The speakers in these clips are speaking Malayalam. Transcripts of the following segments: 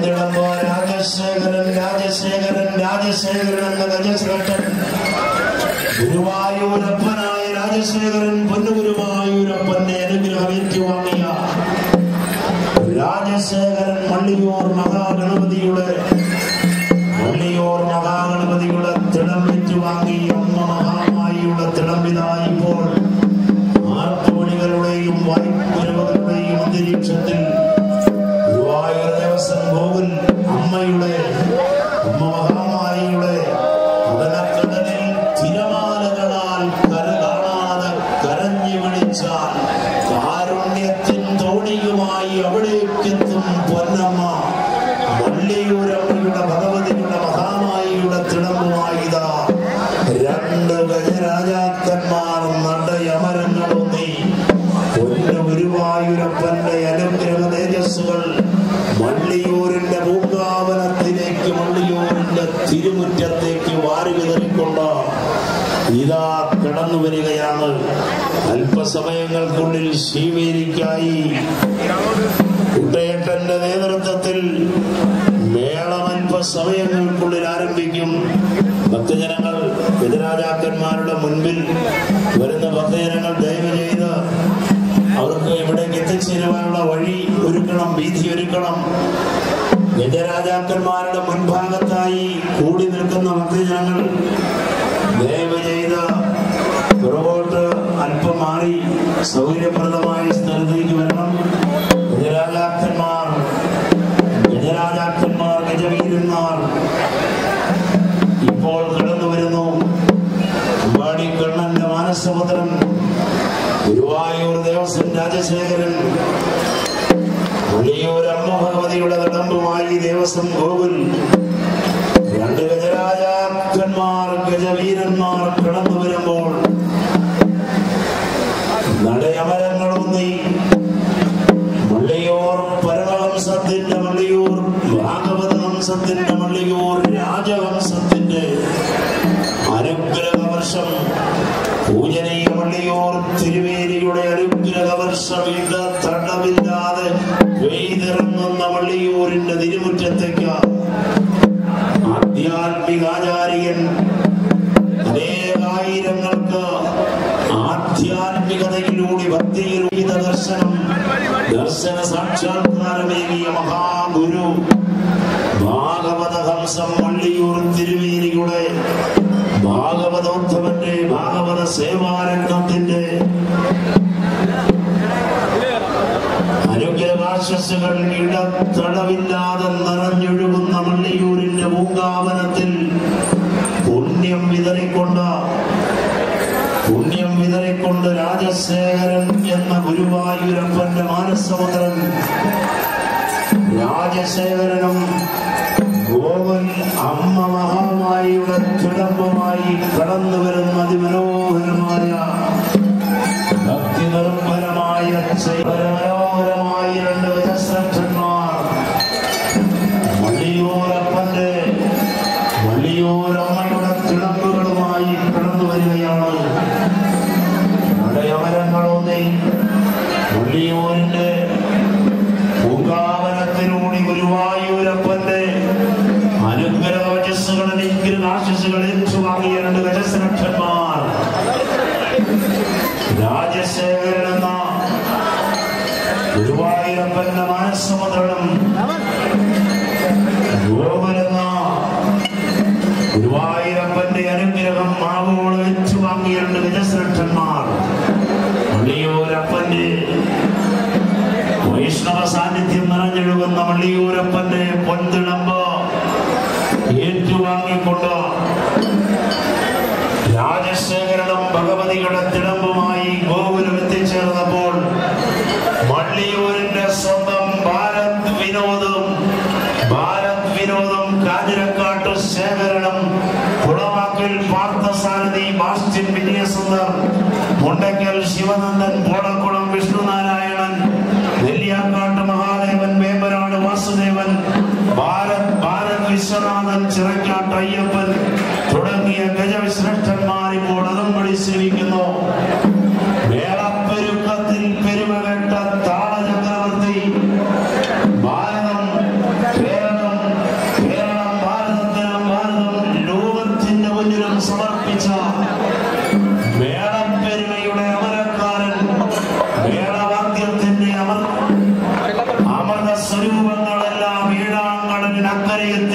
പൊന്നിടമ്പോ രാജശേഖരൻ രാജശേഖരൻ രാജശേഖരൻ എന്ന ഗജശ്രേഷ്ഠൻ ഗുരുവായൂരപ്പനായ രാജശേഖരൻ പൊന്നുഗുരുവായൂരപ്പന്റെ അനുഗ്രഹം ഏറ്റുവാങ്ങിയ രാജശേഖരൻ മള്ളിയൂർ മഹാഗണപതിയുടെ മള്ളിയൂർ മഹാഗണപതിയുടെ തിടം ഏറ്റുവാങ്ങി അമ്മ മഹാമായിയുടെ തിടമ്പിത ഇപ്പോൾ ആർപ്പുമണികളുടെയും വായ്പുരവുകളുടെയും അന്തരീക്ഷത്തിൽ ഗുരുവായൂർ ദേവസ്വം ഗോകുൽ അമ്മയുടെ അമ്മ മഹാമായിയുടെ കടലക്കടലിൽ തിരമാലകളാൽ കര കാണാതെ കരഞ്ഞു വിളിച്ചാൽ കാരുണ്യത്തിൻ തോണിയുമായി അവിടേക്കെത്തും പൊന്നമ്മ വള്ളിയൂരമ്മയുടെ ഭഗവതിയുടെ മഹാമായിയുടെ തിളമ്പുമായിതാ രണ്ട് ഗജരാജാക്കന്മാർ നടയമരങ്ങളൊന്നി പൊന്നു ഗുരുവായൂരപ്പന്റെ അനുഗ്രഹ തേജസ്സുകൾ മള്ളിയൂരിന്റെ പൂങ്കാവനത്തിലേക്ക് മള്ളിയൂരിന്റെ തിരുമുറ്റത്തേക്ക് വാരി വിതറിക്കൊണ്ട് ഇതാ കടന്നു വരികയാണ് അല്പസമയങ്ങൾക്കുള്ളിൽ ശീവേലിക്കായി കുട്ടേട്ടന്റെ നേതൃത്വത്തിൽ മേളം അല്പസമയങ്ങൾക്കുള്ളിൽ ആരംഭിക്കും ഭക്തജനങ്ങൾ ഗജരാജാക്കന്മാരുടെ മുൻപിൽ വരുന്ന ഭക്തജനങ്ങൾ ദയവ് ചെയ്ത് അവർക്ക് ഇവിടേക്ക് എത്തിച്ചേരുവാനുള്ള വഴി ഒരുക്കണം വീതി ഒരുക്കണം ഗജരാജാക്കന്മാരുടെ മുൻഭാഗത്തായി കൂടി നിൽക്കുന്ന ഭക്തജനങ്ങൾ ദയവ് ചെയ്ത് പുറകോട്ട് അല്പം മാറി സൗകര്യപ്രദമായ സ്ഥലത്തേക്ക് വരണം ഗജരാജാക്കന്മാർ ഗജരാജാക്കന്മാർ ഗജവീരന്മാർ ഇപ്പോൾ കടന്നു വരുന്നു അമ്പാടി കണ്ണന്റെ മാനസപുത്രൻ ഗുരുവായൂർ ദേവസ്വം രാജശേഖരൻ ഉള്ളിയൂർ അമ്മ ഭഗവതിയുടെ കടമ്പുമായി ദേവസ്വം ഗോകുൽ രണ്ട് ഗജരാജാക്കന്മാർ ഗജവീരന്മാർ കടന്നു വരുമ്പോൾ നടയമരങ്ങളൊന്നി മള്ളിയൂർ പരമഹംസത്തിന്റെ മള്ളിയൂർ ഭാഗവത ഹംസത്തിന്റെ മള്ളിയൂർ രാജഹംസത്തിന്റെ അനുഗ്രഹ വർഷം പൂജനീയ മള്ളിയൂർ തിരുവേലിയുടെ അനുഗ്രഹ വർഷം ഇത് തടവില്ലാതെ പെയ്തിറങ്ങുന്ന മള്ളിയൂരിന്റെ തിരുമുറ്റത്തേക്ക് ആധ്യാത്മികാചാര്യൻ അനേകായിരങ്ങൾക്ക് ആധ്യാത്മികതയിലൂടെ ഭക്തിയിലൂടെ ദർശനം ദർശന സാക്ഷാത്കാരമേകിയ മഹാഗുരു ഭാഗവത ഹംസം വള്ളിയൂർ തിരുവേലിയുടെ ഭാഗവതോത്സവന്റെ ഭാഗവത സേവാരംഗത്തിന്റെ അനുഗ്രഹാശസ്സുകൾ ഇടത്തടവില്ലാതെ നിറഞ്ഞൊഴുകുന്ന മള്ളിയൂരിന്റെ പൂങ്കാവനത്തിൽ പുണ്യം വിതറിക്കൊണ്ട് പുണ്യം വിതറിക്കൊണ്ട് രാജശേഖരൻ എന്ന ഗുരുവായൂരപ്പന്റെ മാനസമുദ്രൻ രാജശേഖരനും ഗോവൻ അമ്മ മഹാമായിയുടെ തിടമ്പുമായി കടന്നു വരുന്ന അതിമനോഹരമായ ഭക്തി നിർഭരമായ മനോഹരമായ രണ്ട് ഗജശ്രേഷ്ഠന്മാർ മള്ളിയൂരപ്പന്റെ മള്ളിയൂരമ്മയുടെ തിളമ്പുകളുമായി കടന്നു വരികയാണ് നടയമരങ്ങളൊന്നേ മള്ളിയൂരിന്റെ പൂങ്കാവനത്തിലൂടെ ഗുരുവായൂരപ്പന്റെ അനുഗ്രഹവചസ്സുകൾ അനുഗ്രഹാശസ്സുകൾ ഏറ്റുവാങ്ങിയ രണ്ട് ഗജശ്രേഷ്ഠന്മാർ രാജശേഖരൻ എന്ന ഗുരുവായൂരപ്പന്റെ മനസ്സമുദ്രണം ഗോകുലെന്ന ഗുരുവായൂരപ്പന്റെ അനുഗ്രഹം മാവോട് ഏറ്റുവാങ്ങിയ രണ്ട് ഗജശ്രേഷ്ഠന്മാർ മള്ളിയൂരപ്പന്റെ വൈഷ്ണവ സാന്നിധ്യം നിറഞ്ഞൊഴുകുന്ന മള്ളിയൂരപ്പന്റെ പൊൻതിളമ്പ് ഏറ്റുവാങ്ങിക്കൊണ്ട് രാജശേഖരനും ഭഗവതിയുടെ തിടമ്പുമായി ഗോകുലം എത്തിച്ചേർന്നപ്പോൾ മള്ളിയൂരിന്റെ സ്വന്തം ഭാരത് വിനോദും ഭാരത് വിനോദും കാഞ്ഞിരക്കാട്ട് ശേഖരണം കുളവാക്കിൽ പാർത്ഥസാരഥി ബാസ്റ്റിൻ വിജയസുന്ദർ മുണ്ടയ്ക്കൽ ശിവനന്ദൻ പോളക്കുളം വിഷ്ണുനാരായണൻ നെല്ലിയാക്കാട്ട് മഹാദേവൻ വേമ്പനാട് വാസുദേവൻ ഭാരത് ഭാരത് വിശ്വനാഥൻ ചിറക്കാട്ട് അയ്യപ്പൻ തുടങ്ങിയ ഗജവിശ്രേഷ്ഠന്മാർ ഇപ്പോൾ അകമ്പടി സേവിക്കുന്നു മേളപ്പെരുക്കത്തിൽ പെരുമകെട്ട താളചക്രവർത്തി ഭാരതം കേരള കുമരൻ അക്കരയെത്തി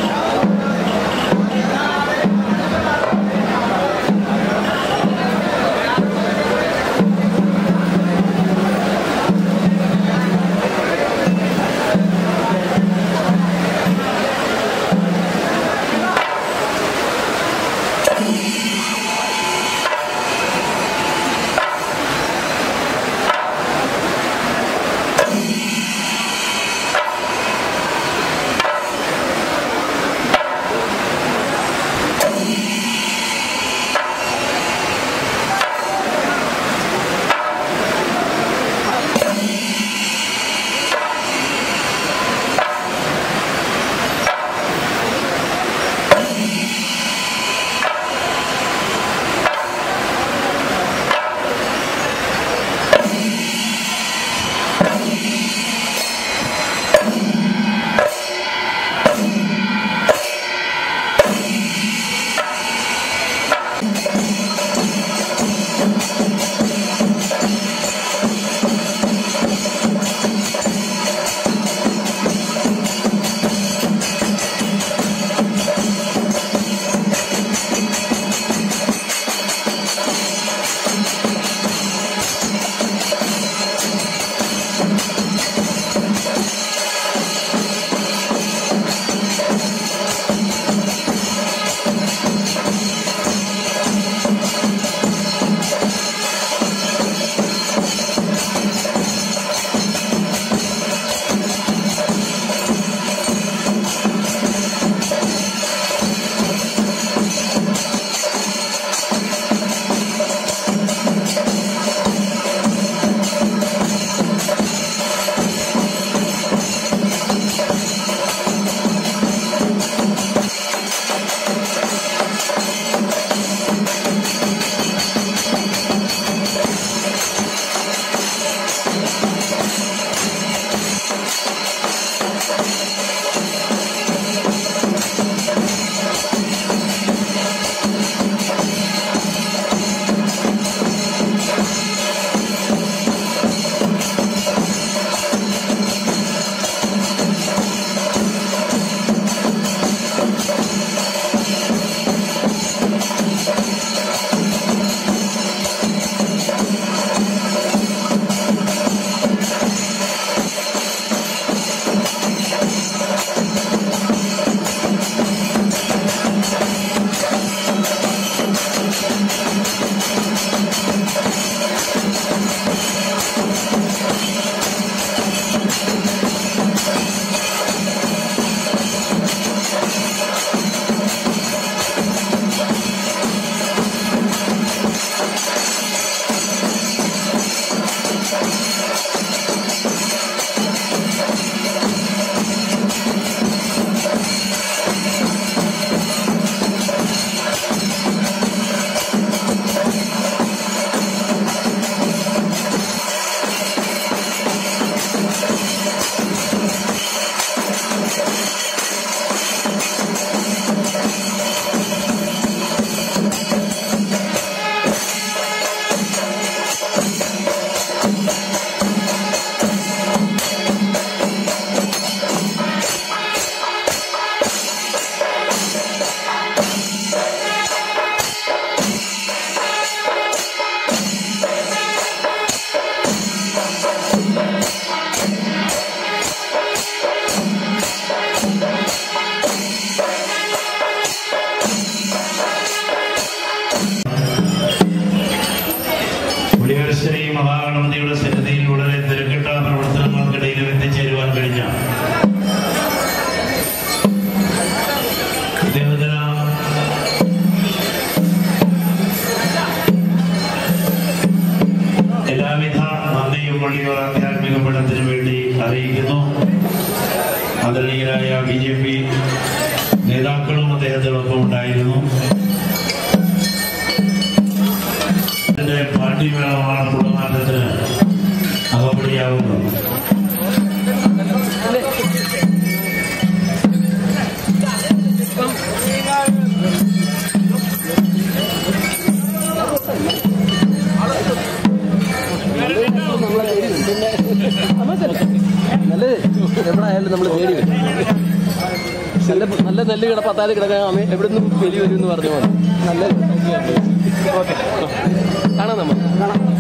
മുടികർശനി മഹാഗണപതിയുടെ സന്നിധിയിൽ വളരെ തിരക്കിട്ട പ്രവർത്തനങ്ങൾക്കിടയിലും എത്തിച്ചേരുവാൻ കഴിഞ്ഞ ഇദ്ദേഹത്തിന് എല്ലാവിധ നന്ദിയും പള്ളിയോർ ആധ്യാത്മിക പഠനത്തിനു വേണ്ടി അറിയിക്കുന്നു ആദരണീയരായ ബി ജെ പി നേതാക്കളും അദ്ദേഹത്തിനൊപ്പം ഉണ്ടായിരുന്നു ഇതിന്റെ പാർട്ടി മേളമാണ് കുടുംബാറ്റത്തിന് അകപ്പടിയാവുന്നത് നല്ലത് എവിടെ ആയാലും നമ്മൾ നേടി വരും നല്ല നല്ല നെല്ല് കിട പത്താല് കിടക്കാൻ അമ്മ എവിടെ നിന്നും വലിയ വരും എന്ന് പറഞ്ഞ പോലെ നല്ല ഓക്കെ കാണാം നമ്മൾ